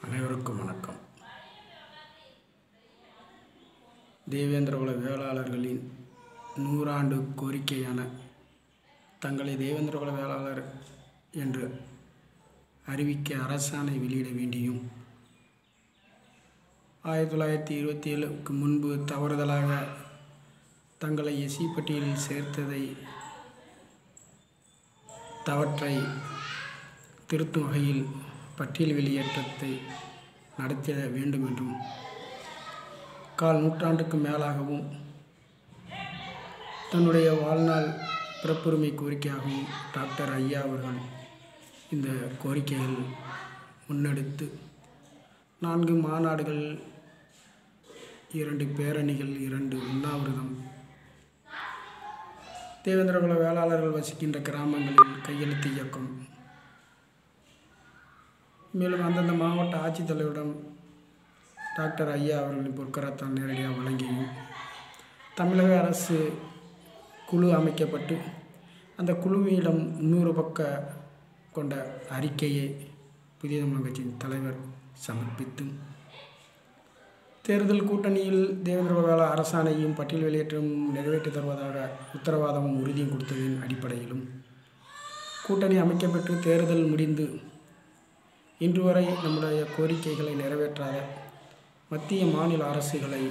அனைவருக்கும் வணக்கம் தேவேந்திரகுல வேளாளர்களின் நூறாண்டு கோரிக்கையான தங்களை தேவேந்திரகுல வேளாளர் என்று அறிவிக்க அரசாணை வெளியிட வேண்டியும் ஆயிரத்தி தொள்ளாயிரத்தி இருபத்தி ஏழுக்கு முன்பு தவறுதலாக தங்களை எஸ்சி பட்டியலில் சேர்த்ததை தவற்றை திருத்தும் வகையில் பட்டியல் வெளியேற்றத்தை நடத்திட வேண்டும் என்றும் கால் நூற்றாண்டுக்கு மேலாகவும் தன்னுடைய வாழ்நாள் பிறப்புரிமை கோரிக்கையாகவும் டாக்டர் ஐயா அவர்கள் இந்த கோரிக்கைகள் முன்னெடுத்து நான்கு மாநாடுகள் இரண்டு பேரணிகள் இரண்டு உண்ணாவிரதம் தேவேந்திரகுல வேளாளர்கள் வசிக்கின்ற கிராமங்களில் கையெழுத்து இயக்கம் மேலும் அந்தந்த மாவட்ட ஆட்சித்தலைவரிடம் டாக்டர் ஐயா அவர்களின் பொற்கரத்தால் நேரடியாக வழங்கியும் தமிழக அரசு குழு அமைக்கப்பட்டு அந்த குழுவிடம் முன்னூறு பக்க கொண்ட அறிக்கையை புதிய தமிழக கட்சியின் தலைவர் சமர்ப்பித்து தேர்தல் கூட்டணியில் தேவேந்திர வேளா அரசாணையும் பட்டியல் வெளியேற்றம் நிறைவேற்றி தருவதாக உத்தரவாதமும் உறுதியும் கொடுத்ததின் அடிப்படையிலும் கூட்டணி அமைக்கப்பட்டு தேர்தல் முடிந்து இன்று வரை நம்முடைய கோரிக்கைகளை நிறைவேற்றாத மத்திய மாநில அரசுகளை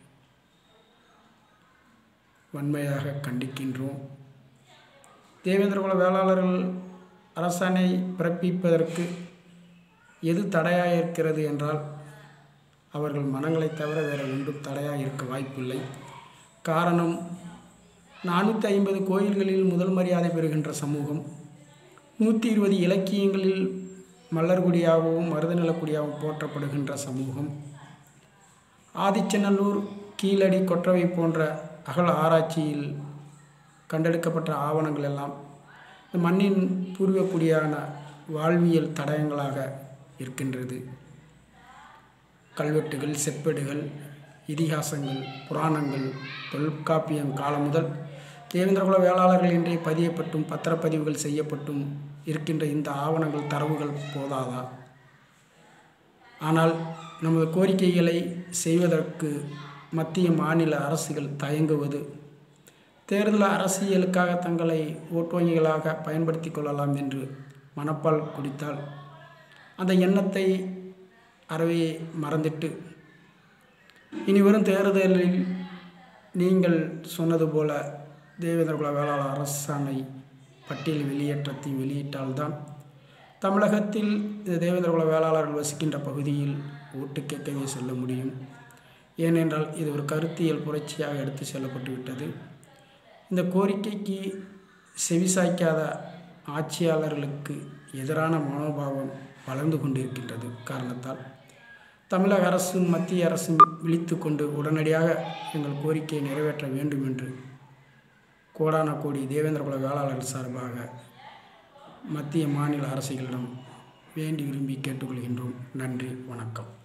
வன்மையாக கண்டிக்கின்றோம் தேவேந்திரகுல வேளாளர்கள் அரசாணை பிறப்பிப்பதற்கு எது தடையாக இருக்கிறது என்றால் அவர்கள் மனங்களை தவிர வேறு ஒன்றும் தடையாக இருக்க வாய்ப்பில்லை காரணம் நானூற்றி ஐம்பது கோயில்களில் முதல் மரியாதை பெறுகின்ற சமூகம் நூற்றி இருபது இலக்கியங்களில் மல்லர்குடியாகவும் மருதநிலக்குடியாகவும் போற்றப்படுகின்ற சமூகம் ஆதிச்சநல்லூர் கீழடி கொற்றவை போன்ற அகல ஆராய்ச்சியில் கண்டெடுக்கப்பட்ட ஆவணங்கள் எல்லாம் இந்த மண்ணின் பூர்வக்குடியான வாழ்வியல் தடயங்களாக இருக்கின்றது கல்வெட்டுகள் செப்பேடுகள் இதிகாசங்கள் புராணங்கள் தொல்காப்பியம் காலம் முதல் தேவேந்திரகுல வேளாளர்கள் என்றே பதியப்பட்டும் பத்திரப்பதிவுகள் செய்யப்பட்டும் இருக்கின்ற இந்த ஆவணங்கள் தரவுகள் போதாதா ஆனால் நமது கோரிக்கைகளை செய்வதற்கு மத்திய மாநில அரசுகள் தயங்குவது தேர்தல் அரசியலுக்காக தங்களை ஓட்டு வங்கிகளாக பயன்படுத்தி கொள்ளலாம் என்று மனப்பால் குடித்தால் அந்த எண்ணத்தை அறவே மறந்துட்டு இனி வரும் தேர்தலில் நீங்கள் சொன்னது போல தேவேந்திரகுல வேளாளர் அரசாணை பட்டியல் வெளியேற்றத்தை வெளியிட்டால்தான் தமிழகத்தில் இந்த தேவேந்திரகுல வேளாளர்கள் வசிக்கின்ற பகுதியில் ஓட்டு கேட்கவே செல்ல முடியும் ஏனென்றால் இது ஒரு கருத்தியல் புரட்சியாக எடுத்து செல்லப்பட்டு விட்டது இந்த கோரிக்கைக்கு செவிசாய்க்காத ஆட்சியாளர்களுக்கு எதிரான மனோபாவம் வளர்ந்து கொண்டிருக்கின்றது காரணத்தால் தமிழக அரசும் மத்திய அரசும் விழித்து கொண்டு உடனடியாக எங்கள் கோரிக்கையை நிறைவேற்ற வேண்டும் என்று கோடான கோடி தேவேந்திரகுல வேளாளர்கள் சார்பாக மத்திய மாநில அரசுகளிடம் வேண்டி விரும்பி கேட்டுக்கொள்கின்றோம் நன்றி வணக்கம்